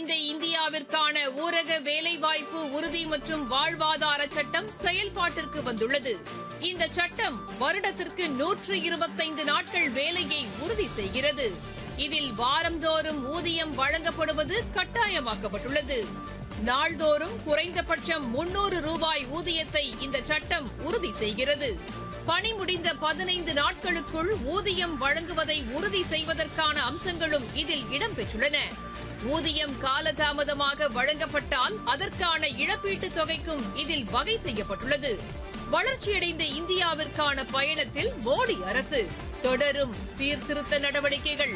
வளர்ச்சியடைந்த இந்தியாவிற்கான ஊரக வேலைவாய்ப்பு உறுதி மற்றும் வாழ்வாதார சட்டம் செயல்பாட்டிற்கு வந்துள்ளது இந்த சட்டம் வருடத்திற்கு நூற்று இருபத்தைந்து நாட்கள் வேலையை உறுதி செய்கிறது இதில் வாரந்தோறும் ஊதியம் வழங்கப்படுவது கட்டாயமாக்கப்பட்டுள்ளது நாள்தோறும் குறைந்தபட்சம் முன்னூறு ரூபாய் ஊதியத்தை இந்த சட்டம் உறுதி செய்கிறது பணி முடிந்த பதினைந்து நாட்களுக்குள் ஊதியம் வழங்குவதை உறுதி செய்வதற்கான அம்சங்களும் இதில் இடம்பெற்றுள்ளன ஊதியம் காலதாமதமாக வழங்கப்பட்டால் அதற்கான இழப்பீட்டுத் தொகைக்கும் இதில் வகை செய்யப்பட்டுள்ளது வளர்ச்சியடைந்த இந்தியாவிற்கான பயணத்தில் மோடி அரசு தொடரும் சீர்திருத்த நடவடிக்கைகள்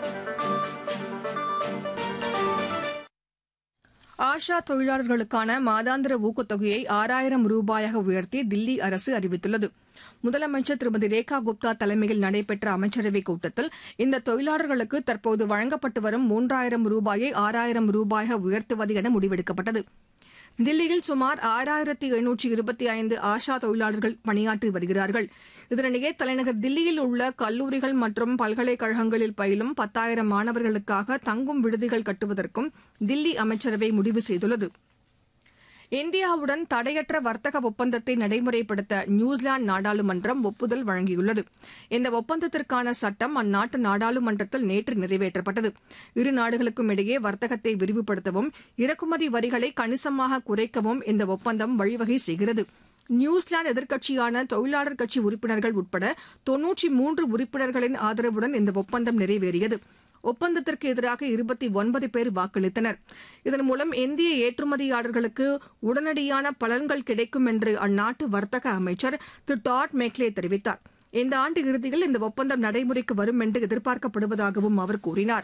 ஆஷா தொழிலாளர்களுக்கான மாதாந்திர ஊக்கத்தொகையை ஆறாயிரம் ரூபாயாக உயர்த்தி தில்லி அரசு அறிவித்துள்ளது முதலமைச்சர் திருமதி ரேகா குப்தா தலைமையில் நடைபெற்ற அமைச்சரவைக் கூட்டத்தில் இந்த தொழிலாளர்களுக்கு தற்போது வழங்கப்பட்டு வரும் மூன்றாயிரம் ரூபாயை ஆறாயிரம் ரூபாயாக உயர்த்துவது என முடிவெடுக்கப்பட்டது தில்லியில் சுமார் ஆறாயிரத்தி எழுநூற்றி இருபத்தி ஐந்து ஆஷா தொழிலாளர்கள் பணியாற்றி வருகிறார்கள் இதனிடையே தலைநகர் தில்லியில் உள்ள கல்லூரிகள் மற்றும் பல்கலைக்கழகங்களில் பயிலும் பத்தாயிரம் மாணவர்களுக்காக தங்கும் விடுதிகள் கட்டுவதற்கும் தில்லி அமைச்சரவை முடிவு செய்துள்ளது இந்தியாவுடன் தடையற்ற வர்த்தக ஒப்பந்தத்தை நடைமுறைப்படுத்த நியூசிலாந்து நாடாளுமன்றம் ஒப்புதல் வழங்கியுள்ளது இந்த ஒப்பந்தத்திற்கான சட்டம் அந்நாட்டு நாடாளுமன்றத்தில் நேற்று நிறைவேற்றப்பட்டது இரு நாடுகளுக்கும் இடையே வர்த்தகத்தை விரிவுபடுத்தவும் இறக்குமதி வரிகளை கணிசமாக குறைக்கவும் இந்த ஒப்பந்தம் வழிவகை செய்கிறது நியூசிலாந்து எதிர்க்கட்சியான தொழிலாளர் கட்சி உறுப்பினர்கள் உட்பட தொன்னூற்றி மூன்று உறுப்பினர்களின் ஆதரவுடன் இந்த ஒப்பந்தம் நிறைவேறியது ஒப்பந்தத்திற்கு எதிராக இருபத்தி ஒன்பது பேர் வாக்களித்தனர் இதன் மூலம் இந்திய ஏற்றுமதியாளர்களுக்கு உடனடியான பலன்கள் கிடைக்கும் என்று அந்நாட்டு வர்த்தக அமைச்சர் திரு டாட் மேக்லே தெரிவித்தார் இந்த ஆண்டு இறுதியில் இந்த ஒப்பந்தம் நடைமுறைக்கு வரும் என்று எதிர்பார்க்கப்படுவதாகவும் அவர் கூறினார்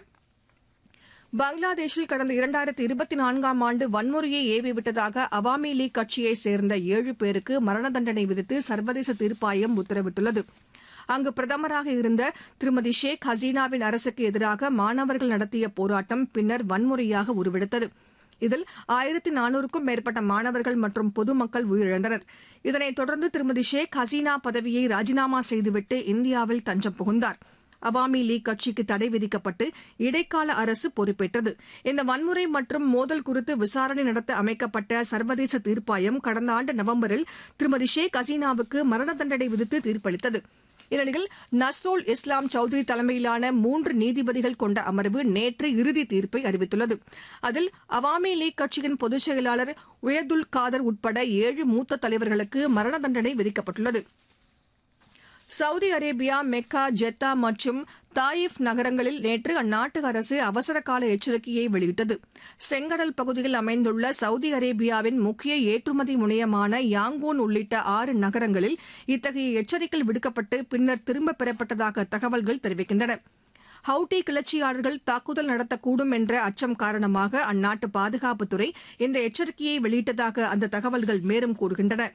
பங்களாதேஷில் கடந்த இரண்டாயிரத்தி இருபத்தி நான்காம் ஆண்டு வன்முறையை ஏவிவிட்டதாக அவாமி லீக் கட்சியைச் சேர்ந்த ஏழு பேருக்கு மரண தண்டனை விதித்து சர்வதேச தீர்ப்பாயம் உத்தரவிட்டுள்ளது அங்கு பிரதமராக இருந்த திருமதி ஷேக் ஹசீனாவின் அரசுக்கு எதிராக மாணவர்கள் நடத்திய போராட்டம் பின்னர் வன்முறையாக உருவெடுத்தது இதில் ஆயிரத்தி நானூறுக்கும் மேற்பட்ட மாணவர்கள் மற்றும் பொதுமக்கள் உயிரிழந்தனர் இதனைத் தொடர்ந்து திருமதி ஷேக் ஹசீனா பதவியை ராஜினாமா செய்துவிட்டு இந்தியாவில் தஞ்சம் புகுந்தார் அவாமி லீக் கட்சிக்கு தடை விதிக்கப்பட்டு இடைக்கால அரசு பொறுப்பேற்றது இந்த வன்முறை மற்றும் மோதல் குறித்து விசாரணை நடத்த அமைக்கப்பட்ட சர்வதேச தீர்ப்பாயம் கடந்த ஆண்டு நவம்பரில் திருமதி ஷேக் ஹசீனாவுக்கு மரண தண்டனை விதித்து தீர்ப்பளித்தது இந்நிலையில் நஸ்ரோல் இஸ்லாம் சௌத்ரி தலைமையிலான மூன்று நீதிபதிகள் கொண்ட அமர்வு நேற்று இறுதி தீர்ப்பை அறிவித்துள்ளது அதில் அவாமி லீக் கட்சியின் பொதுச் செயலாளர் உயதுல் காதர் உட்பட ஏழு மூத்த தலைவர்களுக்கு மரண தண்டனை விதிக்கப்பட்டுள்ளது சவுதி அரேபியா மெக்கா ஜெத்தா மற்றும் தாயிஃப் நகரங்களில் நேற்று அந்நாட்டு அரசு அவசர கால எச்சரிக்கையை வெளியிட்டது செங்கடல் பகுதியில் அமைந்துள்ள சவுதி அரேபியாவின் முக்கிய ஏற்றுமதி முனையமான யாங்கூன் உள்ளிட்ட ஆறு நகரங்களில் இத்தகைய எச்சரிக்கை விடுக்கப்பட்டு பின்னர் திரும்பப் பெறப்பட்டதாக தகவல்கள் தெரிவிக்கின்றன ஹவுட்டி கிளர்ச்சியாளர்கள் தாக்குதல் நடத்தக்கூடும் என்ற அச்சம் காரணமாக அந்நாட்டு பாதுகாப்புத்துறை இந்த எச்சரிக்கையை வெளியிட்டதாக அந்த தகவல்கள் மேலும் கூறுகின்றன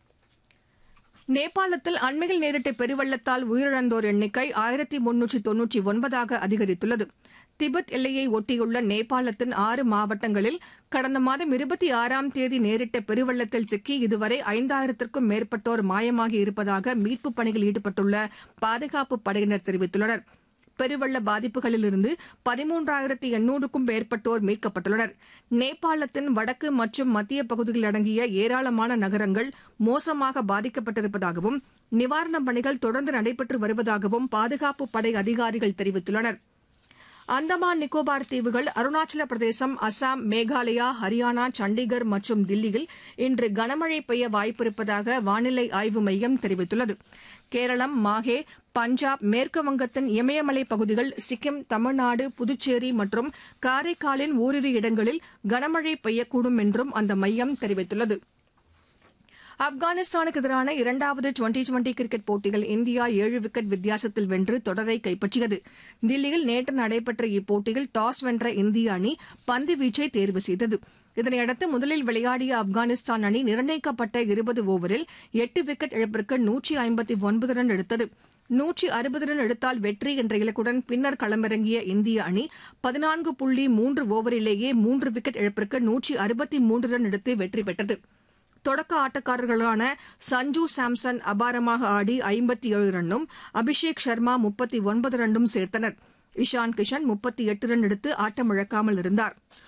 நேபாளத்தில் அண்மையில் நேரிட்ட பெருவெள்ளத்தால் உயிரிழந்தோர் எண்ணிக்கை ஆயிரத்தி முன்னூற்றி தொன்னூற்றி ஒன்பதாக அதிகரித்துள்ளது திபெத் எல்லையை ஒட்டியுள்ள நேபாளத்தின் ஆறு மாவட்டங்களில் கடந்த மாதம் இருபத்தி ஆறாம் தேதி நேரிட்ட பெருவெள்ளத்தில் சிக்கி இதுவரை ஐந்தாயிரத்திற்கும் மேற்பட்டோர் மாயமாகி இருப்பதாக மீட்புப் பணியில் ஈடுபட்டுள்ள பாதுகாப்பு படையினர் தெரிவித்துள்ளனர் பெருவெள்ள பாதிப்புகளிலிருந்து பதிமூன்றாயிரத்தி எண்ணூறுக்கும் மேற்பட்டோர் மீட்கப்பட்டுள்ளனர் நேபாளத்தின் வடக்கு மற்றும் மத்திய பகுதியில் அடங்கிய ஏராளமான நகரங்கள் மோசமாக பாதிக்கப்பட்டிருப்பதாகவும் நிவாரணப் பணிகள் தொடர்ந்து நடைபெற்று வருவதாகவும் பாதுகாப்பு படை அதிகாரிகள் தெரிவித்துள்ளனா் அந்தமான் நிக்கோபார் தீவுகள் அருணாச்சல பிரதேசம் அசாம் மேகாலயா ஹரியானா சண்டிகர் மற்றும் தில்லியில் இன்று கனமழை பெய்ய வாய்ப்பிருப்பதாக வானிலை ஆய்வு மையம் தெரிவித்துள்ளது கேரளம் மாஹே பஞ்சாப் மேற்கு வங்கத்தின் இமயமலை பகுதிகள் சிக்கிம் தமிழ்நாடு புதுச்சேரி மற்றும் காரைக்காலின் ஓரிரு இடங்களில் கனமழை பெய்யக்கூடும் என்றும் அந்த மையம் தெரிவித்துள்ளது ஆப்கானிஸ்தானுக்கு எதிரான இரண்டாவது டுவெண்டி டுவெண்டி கிரிக்கெட் போட்டியில் இந்தியா ஏழு விக்கெட் வித்தியாசத்தில் வென்று தொடரை கைப்பற்றியது தில்லியில் நேற்று நடைபெற்ற இப்போட்டியில் டாஸ் வென்ற இந்திய அணி பந்து வீச்சை தேர்வு செய்தது இதனையடுத்து முதலில் விளையாடிய ஆப்கானிஸ்தான் அணி நிர்ணயிக்கப்பட்ட இருபது ஓவரில் எட்டு விக்கெட் இழப்பிற்கு நூற்றி ஐம்பத்தி ஒன்பது ரன் எடுத்தது நூற்றி அறுபது ரன் எடுத்தால் வெற்றி என்ற இலக்குடன் பின்னர் களமிறங்கிய இந்திய அணி பதினான்கு புள்ளி மூன்று ஓவரிலேயே மூன்று விக்கெட் இழப்பிற்கு நூற்றி அறுபத்தி மூன்று ரன் எடுத்து வெற்றி பெற்றது தொடக்க ஆட்டக்காரர்களான சஞ்சு சாம்சன் அபாரமாக ஆடி ஐம்பத்தி ஏழு ரன்னும் அபிஷேக் சர்மா முப்பத்தி ஒன்பது ரன்னும் சேர்த்தனர் இஷான் கிஷன் முப்பத்தி எட்டு ரன் எடுத்து ஆட்டமிழக்காமல் இருந்தார்